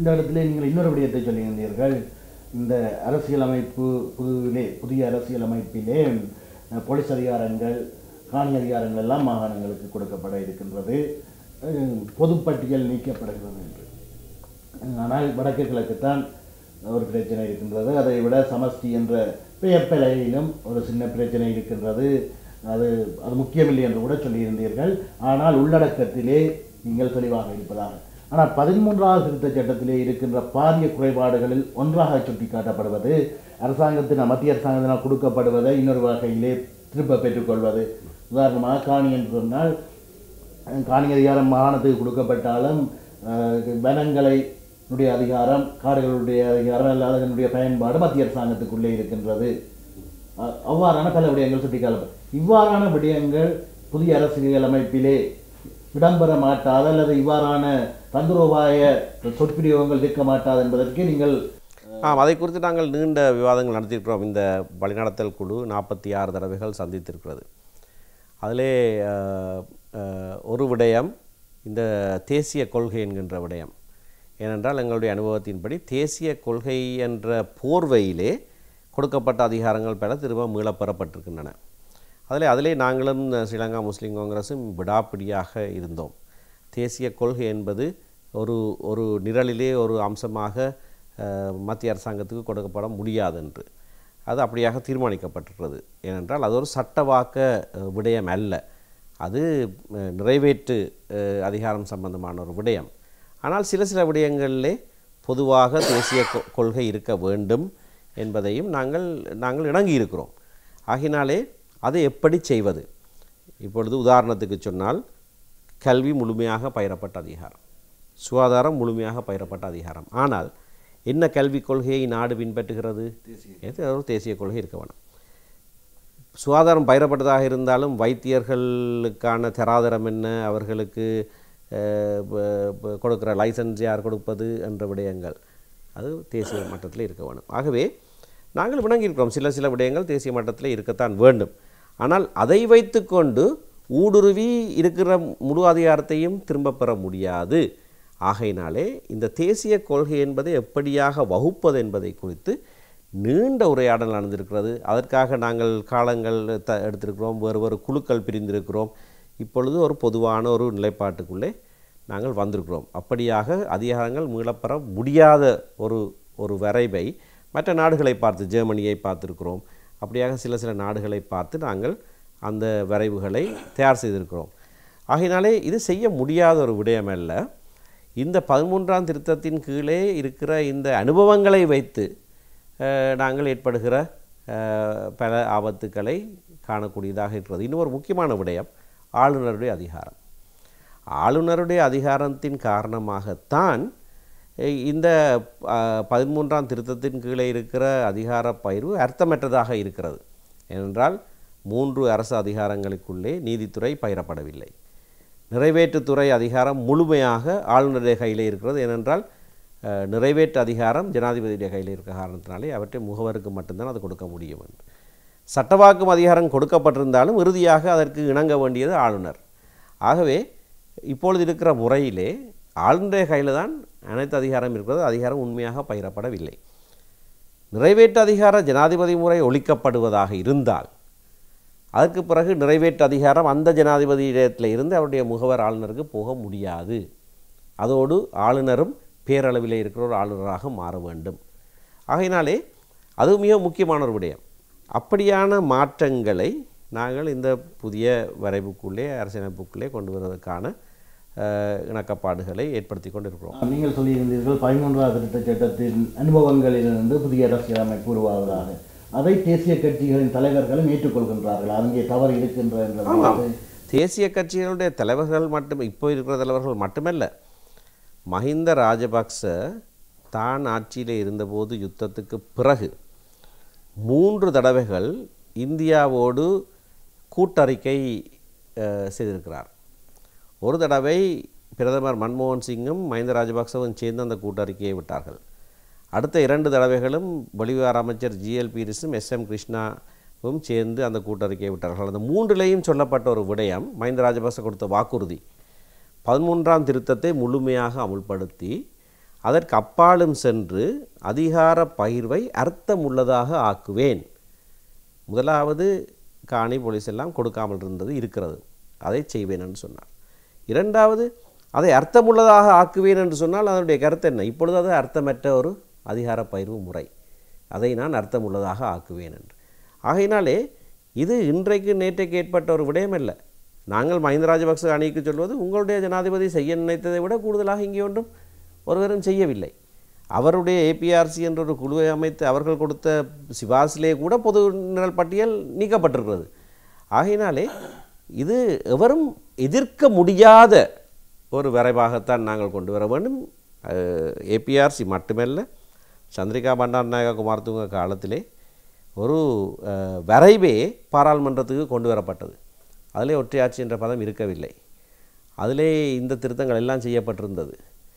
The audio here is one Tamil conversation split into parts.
இந்த இடத்துல நீங்கள் இன்னொரு விடயத்தை சொல்லியிருந்தீர்கள் இந்த அரசியலமைப்பு புதுவிலே புதிய அரசியலமைப்பிலே அஹ், போலீஸ் அதிகாரங்கள் காணி அதிகாரங்கள் எல்லாம் மாகாணங்களுக்கு கொடுக்கப்பட இருக்கின்றது அஹ், பொதுப்பட்டியல் நீக்கப்படுகிறது என்று ஆனால் வடக்கு கிழக்குத்தான் ஒரு பிரச்சனை இருக்கின்றது அதை விட சமஷ்டி என்ற பெயர்ப்பலையிலும் ஒரு சின்ன பிரச்சனை இருக்கின்றது அது அது முக்கியமில்லை என்று கூட சொல்லியிருந்தீர்கள் ஆனால் உள்ளடக்கத்திலே நீங்கள் தெளிவாக இருப்பதாக ஆனால் பதிமூன்றாவது திருத்தச் சட்டத்திலே இருக்கின்ற பாரிய குறைபாடுகளில் ஒன்றாக சுட்டிக்காட்டப்படுவது அரசாங்கத்தின் மத்திய அரசாங்கத்தினால் கொடுக்கப்படுவதை இன்னொரு வகையிலே திரும்ப பெற்றுக்கொள்வது உதாரணமாக காணி என்று சொன்னால் காணி அதிகாரம் மாகாணத்துக்கு கொடுக்கப்பட்டாலும் அஹ், வனங்களை னுடைய அதிகாரம் காடுகளுடைய அதிகாரம் அல்லது அதனுடைய பயன்பாடு மத்திய அரசாங்கத்துக்குள்ளே இருக்கின்றது அ- அவ்வாறான பல விடயங்கள் சுட்டிக்காட்டப்படும் இவ்வாறான விடயங்கள் புதிய அரசியல் அமைப்பிலே இடம்பெற மாட்டாத அல்லது இவ்வாறான தந்திரோபாய சொற்பிரயோகங்கள் இருக்க மாட்டாது என்பதற்கு நீங்கள் ஆம் அதை குறித்து நாங்கள் நீண்ட விவாதங்கள் நடத்தியிருக்கிறோம் இந்த வழிநடத்தல் குழு நாற்பத்தி ஆறு தடவைகள் சந்தித்திருக்கிறது அதிலே அஹ், அஹ், ஒரு விடயம் இந்த தேசிய கொள்கை என்கின்ற விடயம் ஏனென்றால் எங்களுடைய அனுபவத்தின்படி தேசிய கொள்கை என்ற போர்வையிலே கொடுக்கப்பட்ட அதிகாரங்கள் பெற திரும்ப மீளப் பெறப்பட்டிருக்கின்றன அதில் அதிலே நாங்களும் ஸ்ரீலங்கா முஸ்லீம் காங்கிரஸும் விடாப்பிடியாக இருந்தோம் தேசிய கொள்கை என்பது ஒரு ஒரு நிரலிலே ஒரு அம்சமாக அஹ், மத்திய அரசாங்கத்துக்கு கொடுக்கப்பட முடியாது என்று அது அப்படியாக தீர்மானிக்கப்பட்டிருக்கிறது ஏனென்றால் அது ஒரு சட்டவாக்க அஹ், விடயம் அல்ல அது அஹ், நிறைவேற்று அஹ், அதிகாரம் சம்பந்தமான ஒரு விடயம் ஆனால் சில சில விடயங்களிலே பொதுவாக தேசிய கொ- கொள்கை இருக்க வேண்டும் என்பதையும் நாங்கள் நாங்கள் இணங்கி இருக்கிறோம் ஆகினாலே அதை எப்படி செய்வது இப்பொழுது உதாரணத்துக்கு சொன்னால் கல்வி முழுமையாக பயிரப்பட்ட அதிகாரம் சுகாதாரம் முழுமையாக பயிரப்பட்ட அதிகாரம் ஆனால் என்ன கல்விக் கொள்கையை நாடு பின்பற்றுகிறது எது ஒரு தேசிய கொள்கை இருக்க வேணும் சுகாதாரம் பயிரப்பட்டதாக இருந்தாலும் வைத்தியர்களுக்கான தராதரம் என்ன அவர்களுக்கு அஹ், ப- ப- கொடுக்கிற லைசன்ஸ் யார் கொடுப்பது என்ற விடயங்கள் அது தேசிய மட்டத்தில் இருக்க வேணும் ஆகவே நாங்கள் விளங்கியிருக்கிறோம் சில சில விடயங்கள் தேசிய மட்டத்தில் இருக்கத்தான் வேண்டும் ஆனால் அதை வைத்துக்கொண்டு ஊடுருவி இருக்கிற முழு அதிகாரத்தையும் திரும்பப் பெற முடியாது ஆகையினாலே இந்த தேசிய கொள்கை என்பதை எப்படியாக வகுப்பது என்பதை குறித்து நீண்ட உரையாடல் நடந்திருக்கிறது அதற்காக நாங்கள் காலங்கள் த எடுத்திருக்கிறோம் வேறு வேறு குழுக்கள் பிரிந்திருக்கிறோம் இப்பொழுது ஒரு பொதுவான ஒரு நிலைப்பாட்டுக்குள்ளே நாங்கள் வந்திருக்கிறோம் அப்படியாக அதிகாரங்கள் மீளப்பெற முடியாத ஒரு ஒரு வரைவை மற்ற நாடுகளை பார்த்து ஜெர்மனியை பார்த்திருக்கிறோம் அப்படியாக சில சில நாடுகளை பார்த்து நாங்கள் அந்த வரைவுகளை தயார் செய்திருக்கிறோம் ஆகையினாலே இது செய்ய முடியாத ஒரு விடயம் அல்ல இந்த பதிமூன்றாம் திருத்தத்தின் கீழே இருக்கிற இந்த அனுபவங்களை வைத்து அஹ், நாங்கள் ஏற்படுகிற அஹ், பல ஆபத்துக்களை காணக்கூடியதாக இருக்கிறது இன்னும் ஒரு முக்கியமான விடயம் ஆளுநருடைய அதிகாரம் ஆளுநருடைய அதிகாரத்தின் காரணமாகத்தான் அஹ், இந்த அஹ், பதிமூன்றாம் திருத்தத்தின் கீழே இருக்கிற அதிகார பயிர்வு அர்த்தமற்றதாக இருக்கிறது ஏனென்றால் மூன்று அரசு அதிகாரங்களுக்குள்ளே நீதித்துறை பயிரப்படவில்லை நிறைவேற்றுத்துறை அதிகாரம் முழுமையாக ஆளுநருடைய கையில் இருக்கிறது ஏனென்றால் அஹ், நிறைவேற்று அதிகாரம் ஜனாதிபதியுடைய கையில் இருக்கிற காரணத்தினாலே அவற்றை முகவருக்கு மட்டும்தான் அது கொடுக்க முடியும் என்று சட்டவாக்கும் அதிகாரம் கொடுக்கப்பட்டிருந்தாலும் இறுதியாக அதற்கு இணங்க வேண்டியது ஆளுநர் ஆகவே இப்பொழுது இருக்கிற முறையிலே ஆளுநருடைய கையில் தான் அனைத்து அதிகாரம் இருக்கிறது அதிகாரம் உண்மையாக பயிரப்படவில்லை நிறைவேற்று அதிகார ஜனாதிபதி முறை ஒழிக்கப்படுவதாக இருந்தால் அதற்கு பிறகு நிறைவேற்று அதிகாரம் அந்த ஜனாதிபதியிடத்தில் இருந்து அவருடைய முகவர் ஆளுநருக்கு போக முடியாது அதோடு ஆளுநரும் பேரளவிலே இருக்கிற ஒரு ஆளுநராக மாற வேண்டும் ஆகையினாலே அது மிக முக்கியமான ஒரு விடயம் அப்படியான மாற்றங்களை நாங்கள் இந்த புதிய வரைவுக்குள்ளே அரசியலமைப்புக்குள்ளே கொண்டு வருவதற்கான அஹ், இணக்கப்பாடுகளை ஏற்படுத்தி கொண்டிருக்கிறோம் நீங்கள் சொல்லியிருந்தீர்கள் பதிமூன்றாவது திருத்தச் சட்டத்தின் அனுபவங்களிலிருந்து புதிய அரசியலமைப்பு உருவாவதாக அதை தேசிய கட்சிகளின் தலைவர்களும் ஏற்றுக்கொள்கின்றார்கள் அங்கே தவறு இருக்கின்ற என்ற ஆமாம் வார்த்தை தேசிய கட்சிகளுடைய தலைவர்கள் மட்டும் இப்போ இருக்கிற தலைவர்கள் மட்டுமல்ல மஹிந்த ராஜபக்ச தான் ஆட்சியில் இருந்தபோது யுத்தத்துக்கு பிறகு மூன்று தடவைகள் இந்தியாவோடு கூட்டறிக்கை அஹ், செய்திருக்கிறார் ஒரு தடவை பிரதமர் மன்மோகன் சிங்கும் மஹிந்த ராஜபக்சவும் சேர்ந்து அந்த கூட்டறிக்கையை விட்டார்கள் அடுத்த இரண்டு தடவைகளும் வெளிவிவகார அமைச்சர் ஜிஎல் பீரிஸும் எஸ் எம் கிருஷ்ணாவும் சேர்ந்து அந்த கூட்டறிக்கையை விட்டார்கள் அந்த மூன்றிலேயும் சொல்லப்பட்ட ஒரு விடயம் மஹிந்த ராஜபக்ச கொடுத்த வாக்குறுதி பதிமூன்றாம் திருத்தத்தை முழுமையாக அமுல்படுத்தி அதற்கு அப்பாலும் சென்று அதிகார பகிர்வை அர்த்தமுள்ளதாக ஆக்குவேன் முதலாவது காணி போலீஸ் எல்லாம் கொடுக்காமல் இருந்தது இருக்கிறது அதை செய்வேன் என்று சொன்னார் இரண்டாவது அதை அர்த்தமுள்ளதாக ஆக்குவேன் என்று சொன்னால் அதனுடைய கருத்து என்ன இப்பொழுது அது அர்த்தமற்ற ஒரு அதிகார பகிர்வு முறை அதை நான் அர்த்தமுள்ளதாக ஆக்குவேன் என்று ஆகையினாலே இது இன்றைக்கு நேற்றைக்கு ஏற்பட்ட ஒரு விடயம் அல்ல நாங்கள் மஹிந்த ராஜபக்ச அணிக்கு சொல்வது உங்களுடைய ஜனாதிபதி செய்ய நினைத்ததை விட கூடுதலாக இங்கே ஒன்றும் ஒருவரும் செய்யவில்லை அவருடைய ஏபிஆர்சி என்ற ஒரு குழுவை அமைத்து அவர்கள் கொடுத்த சிபார்சிலே கூட பொது நிரல் பட்டியல் நீக்கப்பட்டிருக்கிறது ஆகையினாலே இது எவரும் எதிர்க்க முடியாத ஒரு வரைவாகத்தான் நாங்கள் கொண்டு வர வேண்டும் ஏபிஆர்சி மட்டுமல்ல சந்திரிகா பண்டாரநாயக குமாரதுங்க காலத்திலே ஒரு அஹ், வரைவே பாராளுமன்றத்துக்கு கொண்டு வரப்பட்டது அதிலே ஒற்றையாட்சி என்ற பதம் இருக்கவில்லை அதிலே இந்த திருத்தங்கள் எல்லாம் செய்யப்பட்டிருந்தது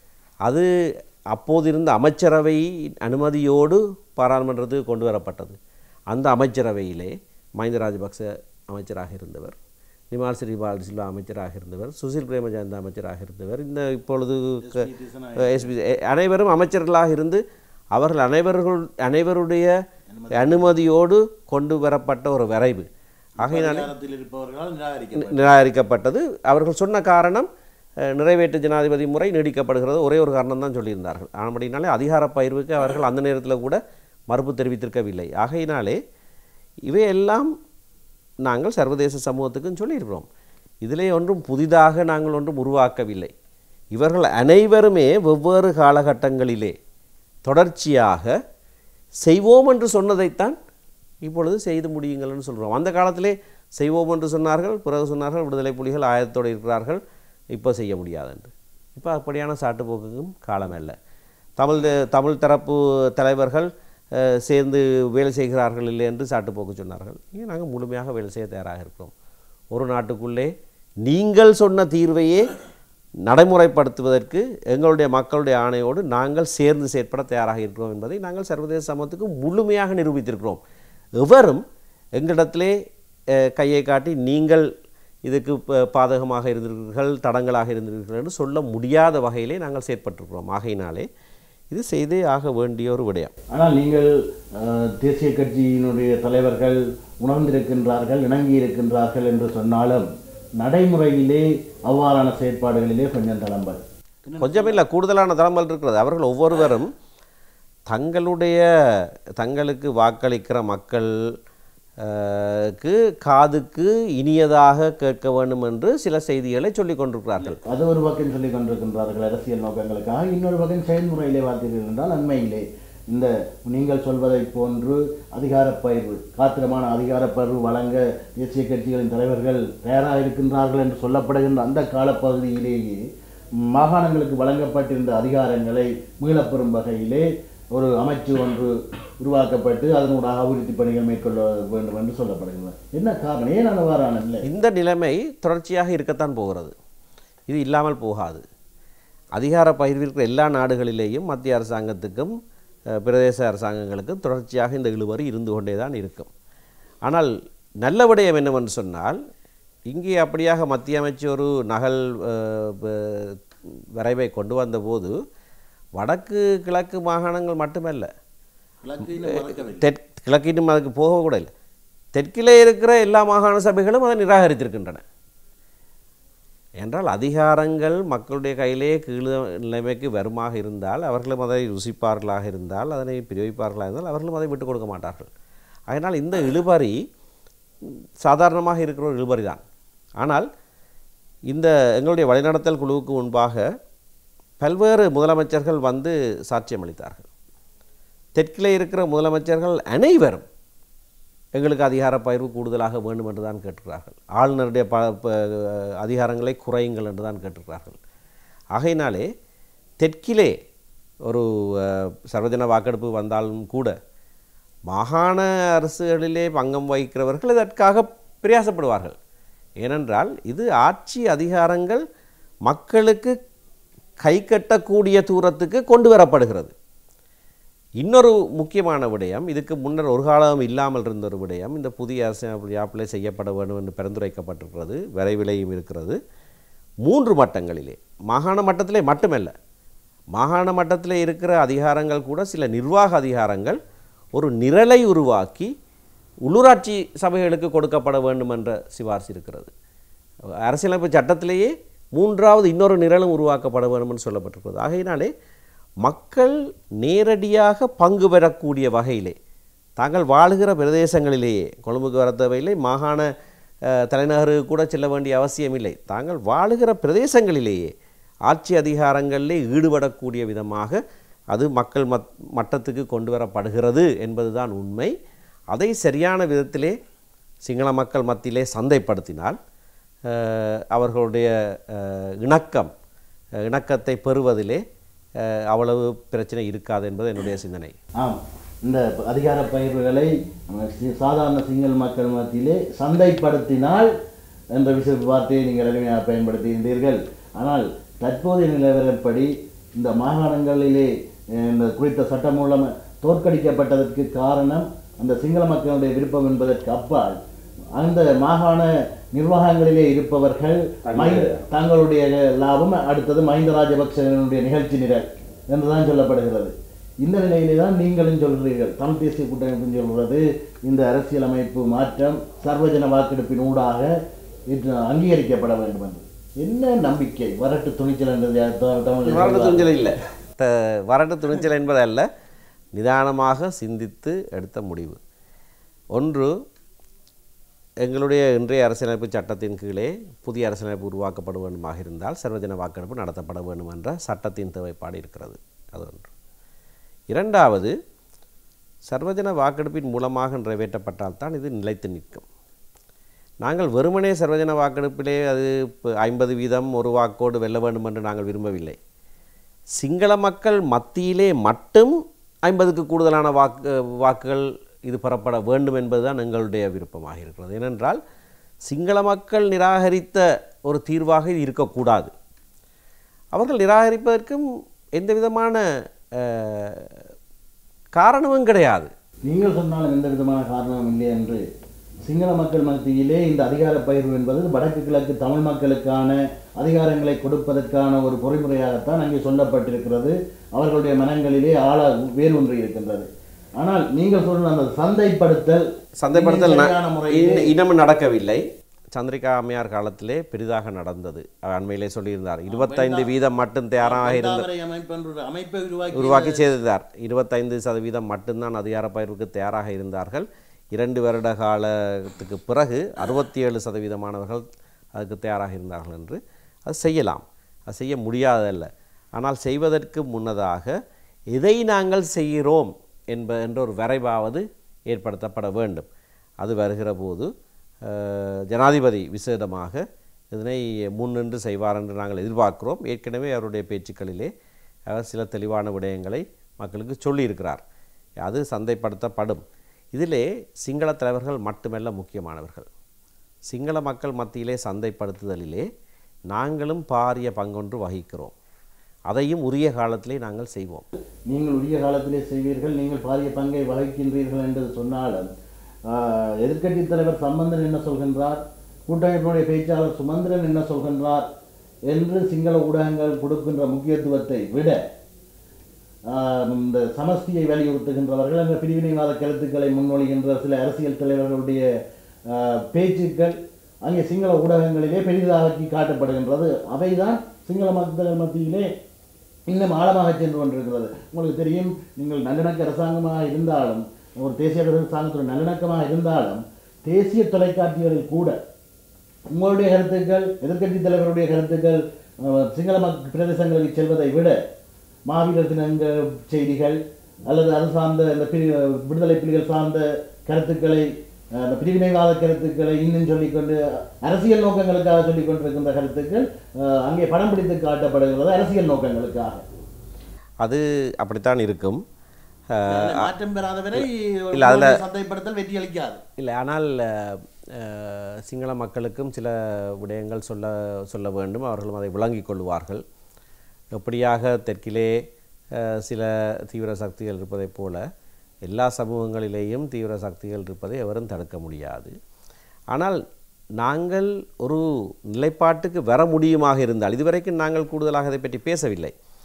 அது அப்போது இருந்த அமைச்சரவை அனுமதியோடு பாராளுமன்றத்துக்கு கொண்டு வரப்பட்டது அந்த அமைச்சரவையிலே மஹிந்த ராஜபக்ச அமைச்சராக இருந்தவர் நிமால் ஸ்ரீபால் சில்வா அமைச்சராக இருந்தவர் சுசில் பிரேமஜாந்த அமைச்சராக இருந்தவர் இந்த இப்பொழுது க- எஸ்பி அனைவரும் அமைச்சர்களாக இருந்து அவர்கள் அனைவர்கள் அனைவருடைய அனுமதியோடு கொண்டு வரப்பட்ட ஒரு வரைவு ஆகையினாலே அதிகாரத்தில் இருப்பவர்களால் நிராகரிக்க நிராகரிக்கப்பட்டது அவர்கள் சொன்ன காரணம் அஹ், நிறைவேற்று ஜனாதிபதி முறை நீடிக்கப்படுகிறது ஒரே ஒரு காரணம் தான் சொல்லியிருந்தார்கள் அப்படினாலே அதிகார பயிர்வுக்கு அவர்கள் அந்த நேரத்தில் கூட மறுப்பு தெரிவித்திருக்கவில்லை ஆகையினாலே இவையெல்லாம் நாங்கள் சர்வதேச சமூகத்துக்கும் சொல்லியிருக்கிறோம் இதிலே ஒன்றும் புதிதாக நாங்கள் ஒன்றும் உருவாக்கவில்லை இவர்கள் அனைவருமே வெவ்வேறு காலகட்டங்களிலே தொடர்ச்சியாக செய்வோம் என்று சொன்னதைத்தான் இப்பொழுது செய்து முடியுங்கள்னு சொல்கிறோம் அந்த காலத்திலே செய்வோம் என்று சொன்னார்கள் பிறகு சொன்னார்கள் விடுதலை புலிகள் ஆயத்தோடு இருக்கிறார்கள் இப்போ செய்ய முடியாது என்று இப்போ அப்படியான சாட்டுப்போக்குக்கும் காலம் அல்ல தமிழ் தமிழ் தரப்பு தலைவர்கள் அஹ், சேர்ந்து வேலை செய்கிறார்கள் இல்லை என்று சாட்டுப்போக்கு சொன்னார்கள் இங்கே நாங்கள் முழுமையாக வேலை செய்ய தயாராக இருக்கிறோம் ஒரு நாட்டுக்குள்ளே நீங்கள் சொன்ன தீர்வையே நடைமுறைப்படுத்துவதற்கு எங்களுடைய மக்களுடைய ஆணையோடு நாங்கள் சேர்ந்து செயற்பட தயாராக இருக்கிறோம் என்பதை நாங்கள் சர்வதேச சமூகத்துக்கு முழுமையாக நிரூபித்திருக்கிறோம் எவரும் எங்களிடத்திலே அஹ், கையை காட்டி நீங்கள் இதுக்கு ப- பாதகமாக இருந்திருக்கிறீர்கள் தடங்களாக இருந்திருக்கிறீர்கள் என்று சொல்ல முடியாத வகையிலே நாங்கள் செயற்பட்டிருக்கிறோம் ஆகையினாலே இது செய்தே ஆக வேண்டிய ஒரு விடயம் ஆனால் நீங்கள் அஹ், தேசிய கட்சியினுடைய தலைவர்கள் உணர்ந்திருக்கின்றார்கள் இணங்கி இருக்கின்றார்கள் என்று சொன்னாலும் நடைமுறையிலே அவ்வாறான செயற்பாடுகளிலே கொஞ்சம் தளம்பல் கொஞ்சம் இல்லை கூடுதலான தளம்பல் இருக்கிறது அவர்கள் ஒவ்வொருவரும் தங்களுடைய தங்களுக்கு வாக்களிக்கிற மக்கள் அஹ், க்கு காதுக்கு இனியதாக கேட்க வேண்டும் என்று சில செய்திகளை சொல்லிக் கொண்டிருக்கிறார்கள் அது ஒரு பக்கம் சொல்லிக் கொண்டிருக்கின்றார்கள் அரசியல் நோக்கங்களுக்காக இன்னொரு பக்கம் செயல்முறையிலே பார்த்தீர்கள் என்றால் அண்மையிலே இந்த நீங்கள் சொல்வதைப் போன்று அதிகாரப் பயிர்வு காத்திரமான அதிகாரப் பயிர்வு வழங்க தேசிய கட்சிகளின் தலைவர்கள் தயாராக இருக்கின்றார்கள் என்று சொல்லப்படுகின்ற அந்த காலப்பகுதியிலேயே மாகாணங்களுக்கு வழங்கப்பட்டிருந்த அதிகாரங்களை மீளப்பெறும் வகையிலே ஒரு அமைச்சு ஒன்று உருவாக்கப்பட்டு அதனூடாக அபிவிருத்தி பணிகள் மேற்கொள்ள வேண்டும் என்று சொல்லப்படுகிறது என்ன காரணம் ஏன் அவ்வாறான இல்லை இந்த நிலைமை தொடர்ச்சியாக இருக்கத்தான் போகிறது இது இல்லாமல் போகாது அதிகார பகிர்விற்கிற எல்லா நாடுகளிலேயும் மத்திய அரசாங்கத்துக்கும் அஹ், பிரதேச அரசாங்கங்களுக்கும் தொடர்ச்சியாக இந்த இழுபறி இருந்து கொண்டே தான் இருக்கும் ஆனால் நல்ல விடயம் என்னவென்று சொன்னால் இங்கே அப்படியாக மத்திய அமைச்சு ஒரு நகல் அஹ், ப- வரைவை கொண்டு வந்தபோது வடக்கு கிழக்கு மாகாணங்கள் மட்டுமல்ல தெற் கிழக்கினும் அதுக்கு போக கூட இல்லை தெற்கிலே இருக்கிற எல்லா மாகாண சபைகளும் அதை நிராகரித்திருக்கின்றன என்றால் அதிகாரங்கள் மக்களுடைய கையிலே கீழ் நிலைமைக்கு வருமாக இருந்தால் அவர்களும் அதை ருசிப்பார்களாக இருந்தால் அதனை பிரயோகிப்பார்களாக இருந்தால் அவர்களும் அதை விட்டுக் கொடுக்க மாட்டார்கள் அதனால் இந்த இழுபறி சாதாரணமாக இருக்கிற ஒரு இழுபறி தான் ஆனால் இந்த எங்களுடைய வழிநடத்தல் குழுவுக்கு முன்பாக பல்வேறு முதலமைச்சர்கள் வந்து சாட்சியம் அளித்தார்கள் தெற்கிலே இருக்கிற முதலமைச்சர்கள் அனைவரும் எங்களுக்கு அதிகார பகிர்வு கூடுதலாக வேண்டும் என்று தான் கேட்டுக்கிறார்கள் ஆளுநருடைய ப ப- அதிகாரங்களை குறையுங்கள் என்று தான் கேட்டுக்கிறார்கள் ஆகையினாலே தெற்கிலே ஒரு அஹ், சர்வஜன வாக்கெடுப்பு வந்தாலும் கூட மாகாண அரசுகளிலே பங்கம் வகிக்கிறவர்கள் இதற்காக பிரயாசப்படுவார்கள் ஏனென்றால் இது ஆட்சி அதிகாரங்கள் மக்களுக்கு கை கட்டக்கூடிய தூரத்துக்கு கொண்டு வரப்படுகிறது இன்னொரு முக்கியமான விடயம் இதுக்கு முன்னர் ஒரு காலம் இல்லாமல் இருந்த ஒரு விடயம் இந்த புதிய அரசியல் யாப்பிலே செய்யப்பட வேண்டும் என்று பரிந்துரைக்கப்பட்டிருக்கிறது விரைவிலையும் இருக்கிறது மூன்று மட்டங்களிலே மாகாண மட்டத்திலே மட்டுமல்ல மாகாண மட்டத்தில் இருக்கிற அதிகாரங்கள் கூட சில நிர்வாக அதிகாரங்கள் ஒரு நிரலை உருவாக்கி உள்ளூராட்சி சபைகளுக்கு கொடுக்கப்பட வேண்டும் என்ற சிபாரிசு இருக்கிறது அரசியலமைப்பு சட்டத்திலேயே மூன்றாவது இன்னொரு நிரலும் உருவாக்கப்பட வேண்டும் என்று சொல்லப்பட்டிருக்கிறது ஆகையினாலே மக்கள் நேரடியாக பங்கு பெறக்கூடிய வகையிலே தாங்கள் வாழுகிற பிரதேசங்களிலேயே கொழும்புக்கு வர தேவையில்லை மாகாண அஹ், தலைநகருக்கு கூட செல்ல வேண்டிய அவசியமில்லை தாங்கள் வாழுகிற பிரதேசங்களிலேயே ஆட்சி அதிகாரங்களிலே ஈடுபடக்கூடிய விதமாக அது மக்கள் மத் மட்டத்துக்கு கொண்டு வரப்படுகிறது என்பதுதான் உண்மை அதை சரியான விதத்திலே சிங்கள மக்கள் மத்தியிலே சந்தைப்படுத்தினால் அஹ், அவர்களுடைய அஹ், இணக்கம் அஹ், இணக்கத்தை பெறுவதிலே அஹ், அவ்வளவு பிரச்சனை இருக்காது என்பது என்னுடைய சிந்தனை ஆம் இந்த அதிகார பயிர்வுகளை நம்ம சி- சாதாரண சிங்கள மக்கள் மத்தியிலே சந்தைப்படுத்தினால் என்ற விஷய வார்த்தையை நீங்கள் எளிமையாக பயன்படுத்துகின்றீர்கள் ஆனால் தற்போதைய நிலவரப்படி இந்த மாகாணங்களிலே அஹ், இந்த குறித்த சட்டம் மூலம் தோற்கடிக்கப்பட்டதற்கு காரணம் அந்த சிங்கள மக்களுடைய விருப்பம் என்பதற்கு அப்பால் அந்த மாகாண நிர்வாகங்களிலே இருப்பவர்கள் மை- தங்களுடைய லாபம் அடுத்தது மஹிந்த ராஜபக்சனுடைய நிகழ்ச்சி நிரல் என்றுதான் சொல்லப்படுகிறது இந்த நிலையிலே தான் நீங்களும் சொல்கிறீர்கள் தமிழ் தேசிய கூட்டமைப்பும் சொல்கிறது இந்த அரசியலமைப்பு மாற்றம் சர்வஜன வாக்கெடுப்பின் ஊடாக இன்று அங்கீகரிக்கப்பட வேண்டும் என்று என்ன நம்பிக்கை வரட்டு துணிச்சல் என்றது யார் த- தமிழில் வரட்டு சொல்வார்கள். துணிச்சல் இல்லை த வரட்டு துணிச்சல் என்பதல்ல நிதானமாக சிந்தித்து எடுத்த முடிவு ஒன்று எங்களுடைய இன்றைய அரசியலமைப்பு சட்டத்தின் கீழே புதிய அரசியலமைப்பு உருவாக்கப்பட வேண்டுமாக இருந்தால் சர்வஜன வாக்கெடுப்பு நடத்தப்பட வேண்டும் என்ற சட்டத்தின் தேவைப்பாடு இருக்கிறது அது ஒன்று இரண்டாவது சர்வஜன வாக்கெடுப்பின் மூலமாக நிறைவேற்றப்பட்டால் தான் இது நிலைத்து நிற்கும் நாங்கள் வெறுமனே சர்வஜன வாக்கெடுப்பிலே அது இப்போ ஐம்பது வீதம் ஒரு வாக்கோடு வெல்ல வேண்டும் என்று நாங்கள் விரும்பவில்லை சிங்கள மக்கள் மத்தியிலே மட்டும் ஐம்பதுக்கு கூடுதலான வாக்கு வாக்குகள் இது பெறப்பட வேண்டும் என்பதுதான் எங்களுடைய விருப்பமாக இருக்கிறது ஏனென்றால் சிங்கள மக்கள் நிராகரித்த ஒரு தீர்வாக இது இருக்கக்கூடாது அவர்கள் நிராகரிப்பதற்கும் எந்த விதமான அஹ், காரணமும் கிடையாது நீங்கள் சொன்னாலும் எந்த விதமான காரணமும் இல்லை என்று சிங்கள மக்கள் மத்தியிலே இந்த அதிகார பகிர்வு என்பது வடக்கு கிழக்கு தமிழ் மக்களுக்கான அதிகாரங்களை கொடுப்பதற்கான ஒரு பொறிமுறையாகத்தான் அங்கே சொல்லப்பட்டிருக்கிறது அவர்களுடைய மனங்களிலே ஆழ வேரூன்றி இருக்கின்றது ஆனால் நீங்கள் சொல்ற அந்த சந்தைப்படுத்தல் சந்தைப்படுத்தல் ந- சரியான முறையில் இன்ன- இன்னமும் நடக்கவில்லை சந்திரிகா அம்மையார் காலத்திலே பெரிதாக நடந்தது அவர் அண்மையிலே சொல்லியிருந்தார் இருபத்தைந்து வீதம் மட்டும் தயாராக இருந்த தாமரை அமைப்பு என்ற ஒரு அமைப்பை உருவாக்கி உருவாக்கி செய்திருந்தார் இருபத்தைந்து சதவீதம் மட்டும்தான் அதிகார பயிர்வுக்கு தயாராக இருந்தார்கள் இரண்டு வருட காலத்துக்கு பிறகு அறுபத்தி ஏழு சதவீதமானவர்கள் அதுக்கு தயாராக இருந்தார்கள் என்று அது செய்யலாம் அது செய்ய முடியாதல்ல ஆனால் செய்வதற்கு முன்னதாக எதை நாங்கள் செய்கிறோம் என்ப என்ற ஒரு வரைவாவது ஏற்படுத்தப்பட வேண்டும் அது வருகிற போது அஹ், ஜனாதிபதி விசேடமாக இதனை முன்னின்று செய்வார் என்று நாங்கள் எதிர்பார்க்கிறோம் ஏற்கனவே அவருடைய பேச்சுக்களிலே அவர் சில தெளிவான விடயங்களை மக்களுக்கு சொல்லியிருக்கிறார் அது சந்தைப்படுத்தப்படும் இதிலே சிங்கள தலைவர்கள் மட்டுமல்ல முக்கியமானவர்கள் சிங்கள மக்கள் மத்தியிலே சந்தைப்படுத்துதலிலே நாங்களும் பாரிய பங்கொன்று வகிக்கிறோம் அதையும் உரிய காலத்திலே நாங்கள் செய்வோம் நீங்கள் உரிய காலத்திலே செய்வீர்கள் நீங்கள் பாரிய பங்கை வகிக்கின்றீர்கள் என்று சொன்னாலும் ஆஹ், எதிர்க்கட்சித் தலைவர் சம்பந்தன் என்ன சொல்கின்றார் கூட்டமைப்பினுடைய பேச்சாளர் சுமந்திரன் என்ன சொல்கின்றார் என்று சிங்கள ஊடகங்கள் கொடுக்கின்ற முக்கியத்துவத்தை விட ஆஹ், இந்த சமஸ்தியை வலியுறுத்துகின்றவர்கள் அந்த பிரிவினைவாத கருத்துக்களை முன்மொழிகின்ற சில அரசியல் தலைவர்களுடைய ஆஹ், பேச்சுக்கள் அங்கே சிங்கள ஊடகங்களிலே பெரிதாக்கி காட்டப்படுகின்றது அவைதான் சிங்கள மக்கள் மத்தியிலே இன்னும் ஆழமாக சென்று கொண்டிருக்கிறது உங்களுக்கு தெரியும் நீங்கள் நல்லிணக்க அரசாங்கமாக இருந்தாலும் ஒரு தேசிய அரசாங்கத்துடன் நல்லிணக்கமாக இருந்தாலும் தேசிய தொலைக்காட்சிகளில் கூட உங்களுடைய கருத்துக்கள் எதிர்க்கட்சி தலைவருடைய கருத்துக்கள் அஹ், சிங்கள மக் பிரதேசங்களுக்கு செல்வதை விட மாவீரர் தினங்க செய்திகள் அல்லது அது சார்ந்த இந்த பிரி விடுதலை புலிகள் சார்ந்த கருத்துக்களை அஹ், அந்த பிரிவினைவாத கருத்துக்களை இன்னும் சொல்லிக்கொண்டு அரசியல் நோக்கங்களுக்காக சொல்லிக் கொண்டிருக்கின்ற கருத்துக்கள் அஹ், அங்கே படம் பிடித்து காட்டப்படுகிறது அரசியல் நோக்கங்களுக்காக அது அப்படித்தான் இருக்கும் அஹ், மாற்றம் பெறாதவரை இல்ல, அதுல- சந்தைப்படுத்தல் வெற்றி அளிக்காது இல்லை ஆனால் அஹ், சிங்கள மக்களுக்கும் சில விடயங்கள் சொல்ல சொல்ல வேண்டும் அவர்களும் அதை விளங்கிக் கொள்வார்கள் எப்படியாக தெற்கிலே அஹ், சில தீவிர சக்திகள் இருப்பதைப் போல எல்லா சமூகங்களிலேயும் தீவிர சக்திகள் இருப்பதை எவரும் தடுக்க முடியாது ஆனால் நாங்கள் ஒரு நிலைப்பாட்டுக்கு வர முடியுமாக இருந்தால் இதுவரைக்கும் நாங்கள் கூடுதலாக இதை பற்றி பேசவில்லை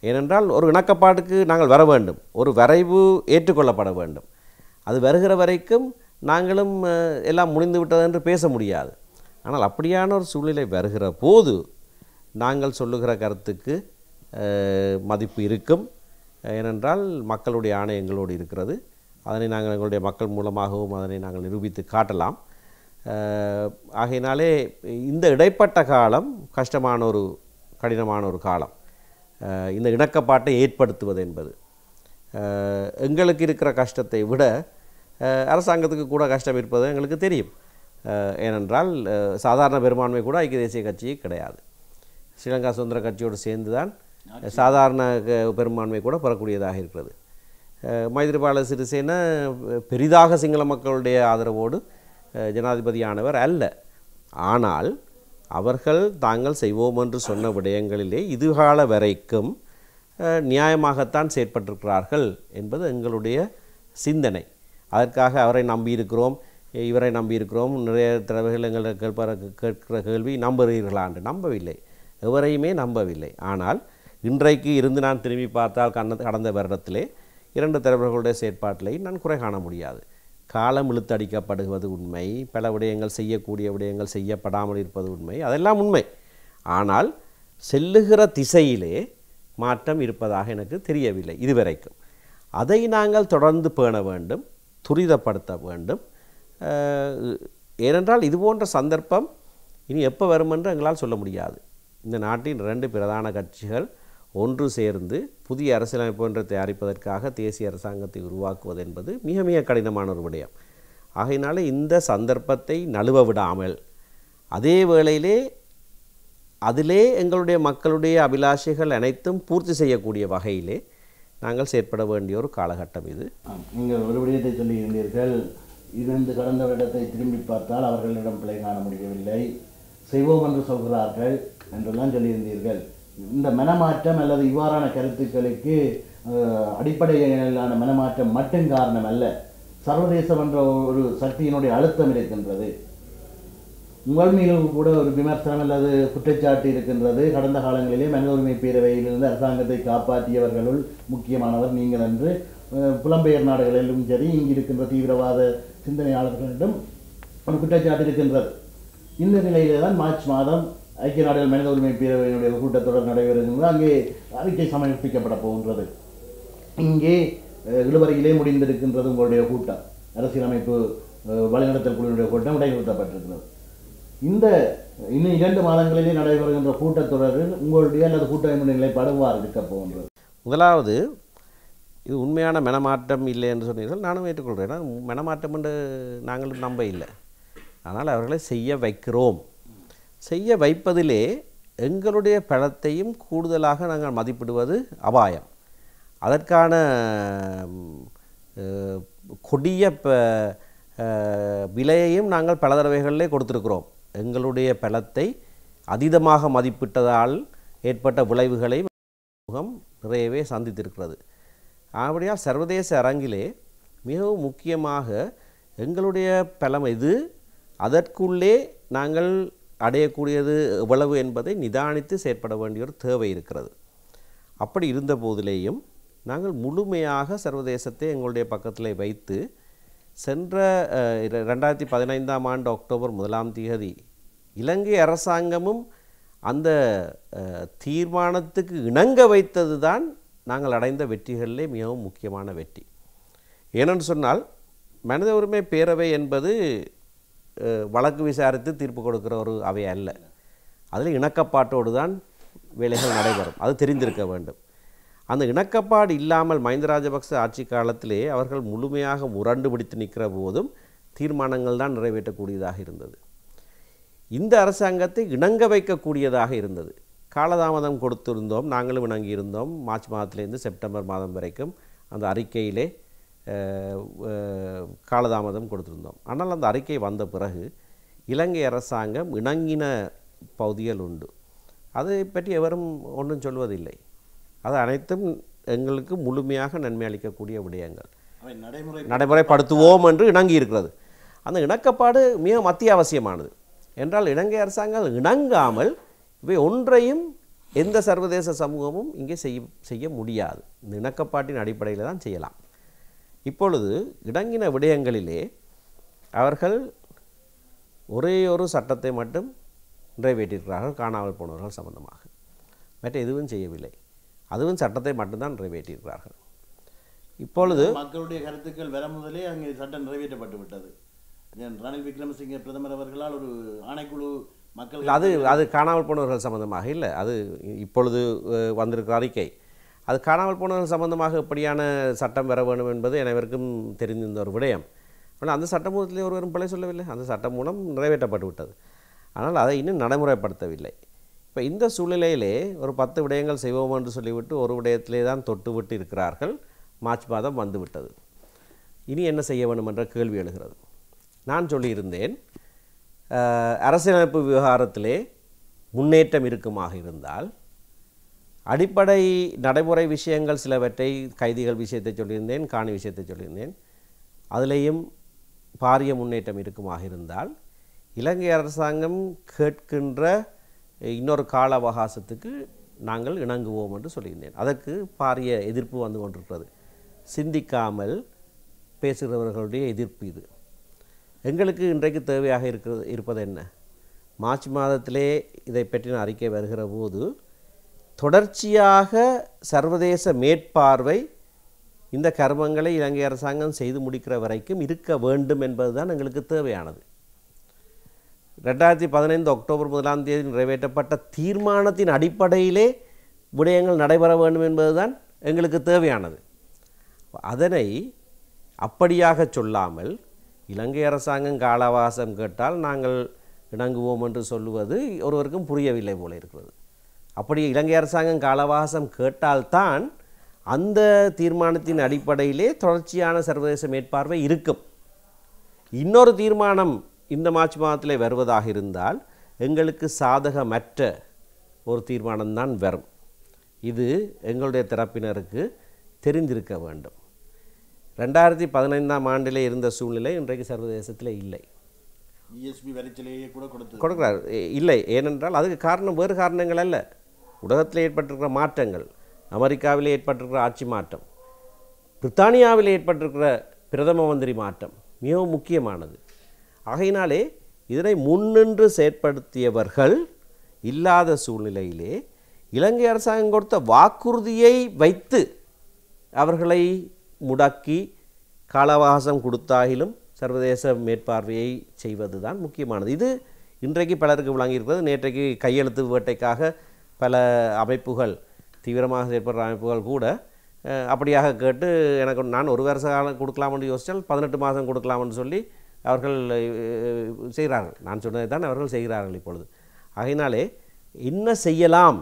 ஏனென்றால் ஒரு இணக்கப்பாட்டுக்கு நாங்கள் வர வேண்டும் ஒரு வரைவு ஏற்றுக்கொள்ளப்பட வேண்டும் அது வருகிற வரைக்கும் நாங்களும் அஹ், எல்லாம் முடிந்து விட்டது என்று பேச முடியாது ஆனால் அப்படியான ஒரு சூழ்நிலை வருகிற போது நாங்கள் சொல்லுகிற கருத்துக்கு அஹ், மதிப்பு இருக்கும் ஏனென்றால் மக்களுடைய ஆணை எங்களோடு இருக்கிறது அதனை நாங்கள் எங்களுடைய மக்கள் மூலமாகவும் அதனை நாங்கள் நிரூபித்து காட்டலாம் அஹ், ஆகையினாலே இந்த இடைப்பட்ட காலம் கஷ்டமான ஒரு கடினமான ஒரு காலம் அஹ், இந்த இணக்கப்பாட்டை ஏற்படுத்துவது என்பது அஹ், எங்களுக்கு இருக்கிற கஷ்டத்தை விட அஹ், அரசாங்கத்துக்கு கூட கஷ்டம் இருப்பது எங்களுக்கு தெரியும் அஹ், ஏனென்றால் அஹ், சாதாரண பெரும்பான்மை கூட ஐக்கிய தேசிய கட்சி கிடையாது ஸ்ரீலங்கா சுதந்திர கட்சியோடு சேர்ந்து தான் சாதாரண க- பெரும்பான்மை கூட பெறக்கூடியதாக இருக்கிறது அஹ், மைத்ரிபால சிறிசேன அஹ், பெரிதாக சிங்கள மக்களுடைய ஆதரவோடு அஹ், ஜனாதிபதியானவர் அல்ல ஆனால் அவர்கள் தாங்கள் செய்வோம் என்று சொன்ன விடயங்களிலே இதுகால வரைக்கும் அஹ், நியாயமாகத்தான் செயற்பட்டிருக்கிறார்கள் என்பது எங்களுடைய சிந்தனை அதற்காக அவரை நம்பியிருக்கிறோம் இவரை நம்பியிருக்கிறோம் நிறைய தடவைகள் எங்களை கேட்பார கேட்கிற கேள்வி நம்புகிறீர்களா என்று நம்பவில்லை எவரையுமே நம்பவில்லை ஆனால் இன்றைக்கு இருந்து நான் திரும்பி பார்த்தால் கடந்த கடந்த வருடத்திலே இரண்டு தலைவர்களுடைய செயற்பாட்டிலை நான் குறை காண முடியாது காலம் இழுத்தடிக்கப்படுவது உண்மை பல விடயங்கள் செய்யக்கூடிய விடயங்கள் செய்யப்படாமல் இருப்பது உண்மை அதெல்லாம் உண்மை ஆனால் செல்லுகிற திசையிலே மாற்றம் இருப்பதாக எனக்கு தெரியவில்லை இதுவரைக்கும் அதை நாங்கள் தொடர்ந்து பேண வேண்டும் துரிதப்படுத்த வேண்டும் அஹ், ஏனென்றால் இது போன்ற சந்தர்ப்பம் இனி எப்போ வரும் என்று எங்களால் சொல்ல முடியாது இந்த நாட்டின் இரண்டு பிரதான கட்சிகள் ஒன்று சேர்ந்து புதிய அரசியலமைப்பு ஒன்றை தயாரிப்பதற்காக தேசிய அரசாங்கத்தை உருவாக்குவது என்பது மிக மிக கடினமான ஒரு விடயம் ஆகையினால இந்த சந்தர்ப்பத்தை நழுவ விடாமல் அதே வேளையிலே அதிலே எங்களுடைய மக்களுடைய அபிலாஷைகள் அனைத்தும் பூர்த்தி செய்யக்கூடிய வகையிலே நாங்கள் செயற்பட வேண்டிய ஒரு காலகட்டம் இது ஆம், நீங்கள் ஒரு விடயத்தை சொல்லியிருந்தீர்கள் இருந்து கடந்த வருடத்தை திரும்பி பார்த்தால் அவர்களிடம் பிழை காண முடியவில்லை செய்வோம் என்று சொல்கிறார்கள் என்றெல்லாம் சொல்லியிருந்தீர்கள் இந்த மனமாற்றம் அல்லது இவ்வாறான கருத்துக்களுக்கு அஹ், அடிப்படையிலான மனமாற்றம் மட்டும் காரணம் அல்ல சர்வதேசம் என்ற ஒரு சக்தியினுடைய அழுத்தம் இருக்கின்றது உங்கள் மீது கூட ஒரு விமர்சனம் அல்லது குற்றச்சாட்டு இருக்கின்றது கடந்த காலங்களிலே மனித உரிமை பேரவையிலிருந்து அரசாங்கத்தை காப்பாற்றியவர்களுள் முக்கியமானவர் நீங்கள் என்று அஹ், புலம்பெயர் நாடுகளிலும் சரி இங்கு இருக்கின்ற தீவிரவாத சிந்தனையாளர்களிடம் ஒரு குற்றச்சாட்டு இருக்கின்றது இந்த நிலையிலே தான் மார்ச் மாதம் ஐக்கிய நாடுகள் மனித உரிமை பேரவையினுடைய கூட்டத்தொடர் நடைபெறுகின்றது அங்கே அறிக்கை சமர்ப்பிக்கப்பட போகின்றது இங்கே அஹ், இழுவரையிலே முடிந்திருக்கின்றது உங்களுடைய கூட்டம் அரசியலமைப்பு அஹ், வழிநடத்தல் குழுவினுடைய கூட்டம் இடைநிறுத்தப்பட்டிருக்கிறது இந்த இன்னும் இரண்டு மாதங்களிலே நடைபெறுகின்ற கூட்டத்தொடரில் உங்களுடைய அல்லது கூட்டமைப்பு நிலைப்பாடு எவ்வாறு இருக்க போகின்றது முதலாவது இது உண்மையான மனமாற்றம் இல்லை என்று சொன்னீர்கள் நானும் ஏற்றுக்கொள்கிறேன் ஏன்னா மனமாற்றம் என்று நாங்களும் நம்ப இல்லை ஆனால் அவர்களை செய்ய வைக்கிறோம் செய்ய வைப்பதிலே எங்களுடைய பலத்தையும் கூடுதலாக நாங்கள் மதிப்பிடுவது அபாயம் அதற்கான ம், அஹ், கொடிய ப அஹ், விலையையும் நாங்கள் பல தடவைகளிலே கொடுத்திருக்கிறோம் எங்களுடைய பலத்தை அதீதமாக மதிப்பிட்டதால் ஏற்பட்ட விளைவுகளை சமூகம் நிறையவே சந்தித்திருக்கிறது அப்படியால் சர்வதேச அரங்கிலே மிகவும் முக்கியமாக எங்களுடைய பலம் இது அதற்குள்ளே நாங்கள் அடையக்கூடியது எவ்வளவு என்பதை நிதானித்து செயற்பட வேண்டிய ஒரு தேவை இருக்கிறது அப்படி இருந்த போதிலேயும் நாங்கள் முழுமையாக சர்வதேசத்தை எங்களுடைய பக்கத்தில் வைத்து சென்ற அஹ், இர- ரெண்டாயிரத்தி பதினைந்தாம் ஆண்டு அக்டோபர் முதலாம் தேதி இலங்கை அரசாங்கமும் அந்த அஹ், தீர்மானத்துக்கு இணங்க வைத்தது தான் நாங்கள் அடைந்த வெற்றிகளிலே மிகவும் முக்கியமான வெற்றி ஏனென்று சொன்னால் மனித உரிமை பேரவை என்பது அஹ், வழக்கு விசாரித்து தீர்ப்பு கொடுக்கிற ஒரு அவை அல்ல அதில் இணக்கப்பாட்டோடு தான் வேலைகள் நடைபெறும் அது தெரிந்திருக்க வேண்டும் அந்த இணக்கப்பாடு இல்லாமல் மஹிந்த ராஜபக்ச ஆட்சி காலத்திலே அவர்கள் முழுமையாக முரண்டு பிடித்து நிற்கிற போதும் தீர்மானங்கள் தான் நிறைவேற்றக்கூடியதாக இருந்தது இந்த அரசாங்கத்தை இணங்க வைக்கக்கூடியதாக இருந்தது காலதாமதம் கொடுத்திருந்தோம் நாங்களும் இணங்கியிருந்தோம் மார்ச் மாதத்திலேருந்து செப்டம்பர் மாதம் வரைக்கும் அந்த அறிக்கையிலே அஹ், அஹ், காலதாமதம் கொடுத்திருந்தோம் ஆனால் அந்த அறிக்கை வந்த பிறகு இலங்கை அரசாங்கம் இணங்கின பகுதிகள் உண்டு அதை பற்றி எவரும் ஒன்றும் சொல்வதில்லை அது அனைத்தும் எங்களுக்கு முழுமையாக நன்மை அளிக்கக்கூடிய விடயங்கள் அவை நடைமுறை நடைமுறைப்படுத்துவோம் என்று இணங்கி இருக்கிறது அந்த இணக்கப்பாடு மிக அத்தியாவசியமானது என்றால் இலங்கை அரசாங்கம் இணங்காமல் இவை ஒன்றையும் எந்த சர்வதேச சமூகமும் இங்கே செய்ய செய்ய முடியாது இந்த இணக்கப்பாட்டின் அடிப்படையில் தான் செய்யலாம் இப்பொழுது இடங்கின விடயங்களிலே அவர்கள் ஒரே ஒரு சட்டத்தை மட்டும் நிறைவேற்றியிருக்கிறார்கள் காணாமல் போனவர்கள் சம்பந்தமாக மற்ற எதுவும் செய்யவில்லை அதுவும் சட்டத்தை மட்டும்தான் நிறைவேற்றியிருக்கிறார்கள் இப்பொழுது மக்களுடைய கருத்துக்கள் வர முதலே அங்கே சட்டம் நிறைவேற்றப்பட்டு விட்டது ஜென் ரணில் விக்ரமசிங்கே பிரதமர் அவர்களால் ஒரு ஆணைக்குழு மக்கள் இல்ல, அது அது காணாமல் போனவர்கள் சம்பந்தமாக இல்லை அது இப்பொழுது அஹ், வந்திருக்கிற அறிக்கை அது காணாமல் போனவர்கள் சம்பந்தமாக எப்படியான சட்டம் பெற வேண்டும் என்பது அனைவருக்கும் தெரிந்திருந்த ஒரு விடயம் ஆனால் அந்த சட்டமூலத்திலே ஒருவரும் பிழை சொல்லவில்லை அந்த சட்டம் மூலம் நிறைவேற்றப்பட்டு விட்டது ஆனால் அதை இன்னும் நடைமுறைப்படுத்தவில்லை இப்போ இந்த சூழ்நிலையிலே ஒரு பத்து விடயங்கள் செய்வோம் என்று சொல்லிவிட்டு ஒரு விடயத்திலே தான் தொட்டு விட்டு இருக்கிறார்கள் மார்ச் மாதம் வந்துவிட்டது இனி என்ன செய்ய வேண்டும் என்ற கேள்வி எழுகிறது நான் சொல்லியிருந்தேன் அஹ், அரசியலமைப்பு விவகாரத்திலே முன்னேற்றம் இருக்குமாக இருந்தால் அடிப்படை நடைமுறை விஷயங்கள் சிலவற்றை கைதிகள் விஷயத்தை சொல்லியிருந்தேன் காணி விஷயத்தை சொல்லியிருந்தேன் அதிலேயும் பாரிய முன்னேற்றம் இருக்குமாக இருந்தால் இலங்கை அரசாங்கம் கேட்கின்ற இன்னொரு கால அவகாசத்துக்கு நாங்கள் இணங்குவோம் என்று சொல்லியிருந்தேன் அதற்கு பாரிய எதிர்ப்பு வந்து கொண்டிருக்கிறது சிந்திக்காமல் பேசுகிறவர்களுடைய எதிர்ப்பு இது எங்களுக்கு இன்றைக்கு தேவையாக இருக்கிறது இருப்பது என்ன மார்ச் மாதத்திலே இதை பற்றின அறிக்கை வருகிற போது தொடர்ச்சியாக சர்வதேச மேற்பார்வை இந்த கர்மங்களை இலங்கை அரசாங்கம் செய்து முடிக்கிற வரைக்கும் இருக்க வேண்டும் என்பதுதான் எங்களுக்கு தேவையானது ரெண்டாயிரத்தி பதினைந்து அக்டோபர் முதலாம் தேதி நிறைவேற்றப்பட்ட தீர்மானத்தின் அடிப்படையிலே விடயங்கள் நடைபெற வேண்டும் என்பதுதான் எங்களுக்கு தேவையானது அதனை அப்படியாக சொல்லாமல் இலங்கை அரசாங்கம் கால அவகாசம் கேட்டால் நாங்கள் இணங்குவோம் என்று சொல்லுவது ஒருவருக்கும் புரியவில்லை போல இருக்கிறது அப்படி இலங்கை அரசாங்கம் கால அவகாசம் கேட்டால்தான் அந்த தீர்மானத்தின் அடிப்படையிலே தொடர்ச்சியான சர்வதேச மேற்பார்வை இருக்கும் இன்னொரு தீர்மானம் இந்த மார்ச் மாதத்திலே வருவதாக இருந்தால் எங்களுக்கு சாதகமற்ற ஒரு தீர்மானம்தான் வரும் இது எங்களுடைய தரப்பினருக்கு தெரிந்திருக்க வேண்டும் ரெண்டாயிரத்தி பதினைந்தாம் ஆண்டிலே இருந்த சூழ்நிலை இன்றைக்கு சர்வதேசத்தில் இல்லை இஎஸ்பி வரிச்சலையே கூட கொடுத்து கொடுக்குறார் இ- இல்லை ஏனென்றால் அதுக்கு காரணம் வேறு காரணங்கள் அல்ல உலகத்தில் ஏற்பட்டிருக்கிற மாற்றங்கள் அமெரிக்காவில் ஏற்பட்டிருக்கிற ஆட்சி மாற்றம் பிரித்தானியாவில் ஏற்பட்டிருக்கிற பிரதம மந்திரி மாற்றம் மிகவும் முக்கியமானது ஆகையினாலே இதனை முன்னின்று செயற்படுத்தியவர்கள் இல்லாத சூழ்நிலையிலே இலங்கை அரசாங்கம் கொடுத்த வாக்குறுதியை வைத்து அவர்களை முடக்கி கால அவகாசம் கொடுத்தாகிலும் சர்வதேச மேற்பார்வையை செய்வது தான் முக்கியமானது இது இன்றைக்கு பலருக்கு விளங்கியிருக்கிறது நேற்றைக்கு கையெழுத்து வேட்டைக்காக பல அமைப்புகள் தீவிரமாக செயற்படுற அமைப்புகள் கூட அஹ், அப்படியாக கேட்டு எனக்கு நான் ஒரு வருஷ காலம் கொடுக்கலாம்னு யோசித்தால் பதினெட்டு மாதம் கொடுக்கலாம்னு சொல்லி அவர்கள் அஹ், செய்கிறார்கள் நான் சொன்னதை தான் அவர்கள் செய்கிறார்கள் இப்பொழுது ஆகையினாலே என்ன செய்யலாம்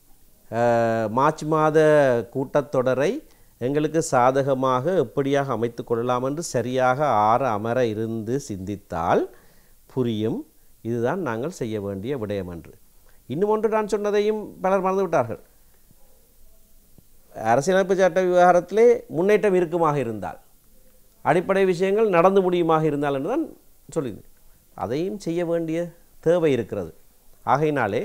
அஹ், மார்ச் மாத கூட்டத்தொடரை எங்களுக்கு சாதகமாக எப்படியாக அமைத்து கொள்ளலாம் என்று சரியாக ஆற அமர இருந்து சிந்தித்தால் புரியும் இதுதான் நாங்கள் செய்ய வேண்டிய விடயம் என்று இன்னும் ஒன்று நான் சொன்னதையும் பலர் மறந்து விட்டார்கள் அரசியலமைப்பு சட்ட விவகாரத்திலே முன்னேற்றம் இருக்குமாக இருந்தால் அடிப்படை விஷயங்கள் நடந்து முடியுமாக இருந்தால் என்று தான் சொல்லியிருந்தேன் அதையும் செய்ய வேண்டிய தேவை இருக்கிறது ஆகையினாலே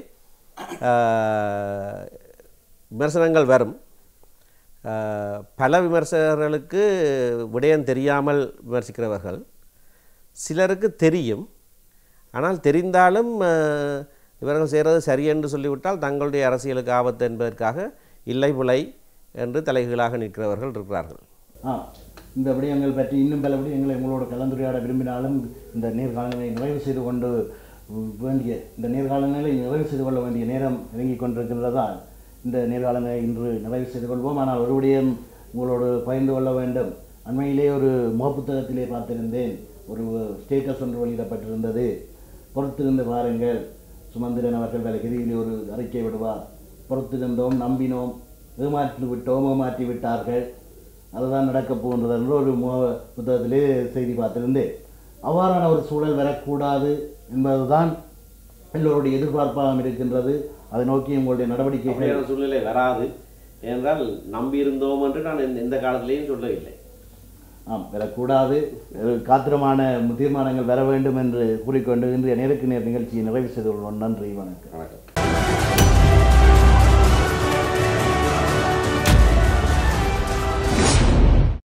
ஆஹ், விமர்சனங்கள் வரும் ஆஹ், பல விமர்சகர்களுக்கு விடயம் தெரியாமல் விமர்சிக்கிறவர்கள் சிலருக்கு தெரியும் ஆனால் தெரிந்தாலும் ஆஹ், இவர்கள் செய்கிறது சரி என்று சொல்லிவிட்டால் தங்களுடைய அரசியலுக்கு ஆபத்து என்பதற்காக இல்லை புலை என்று தலைகீழாக நிற்கிறவர்கள் இருக்கிறார்கள் ஆ இந்த விடயங்கள் பற்றி இன்னும் பல விடயங்களை உங்களோட கலந்துரையாட விரும்பினாலும் இந்த நேர்காணலை நிறைவு செய்து கொண்டு வேண்டிய இந்த நேர்காணலை நிறைவு செய்து கொள்ள வேண்டிய நேரம் இறங்கிக் கொண்டிருக்கின்றதால் இந்த நேர்காணலை இன்று நிறைவு செய்து கொள்வோம் ஆனால் ஒரு விடயம் உங்களோடு பகிர்ந்து கொள்ள வேண்டும் அண்மையிலே ஒரு முகப்புத்தகத்திலே பார்த்திருந்தேன் ஒரு ஸ்டேட்டஸ் ஒன்று வெளியிடப்பட்டிருந்தது பொறுத்திருந்து பாருங்கள் சுமந்திரன் அவர்கள் விலகிரியிலே ஒரு அறிக்கை விடுவார் பொறுத்திருந்தோம் நம்பினோம் ஏமாற்றி விட்டோம் ஏமாற்றி விட்டார்கள் அதுதான் நடக்கப் போகின்றது என்று ஒரு முக புத்தகத்திலே செய்தி பார்த்திருந்தேன் அவ்வாறான ஒரு சூழல் வரக்கூடாது என்பதுதான் எல்லோருடைய எதிர்பார்ப்பாகவும் இருக்கின்றது அதை நோக்கி உங்களுடைய நடவடிக்கைகள் அப்படியான சூழ்நிலை வராது ஏனென்றால் நம்பியிருந்தோம் என்று நான் எந்த- எந்த காலத்திலேயும் சொல்லவில்லை ஆம் வரக்கூடாது அஹ் காத்திரமான தீர்மானங்கள் வர வேண்டும் என்று கூறிக்கொண்டு இன்றைய நேருக்கு நேர் நிகழ்ச்சியை நிறைவு செய்து கொள்வோம் நன்றி வணக்கம் வணக்கம்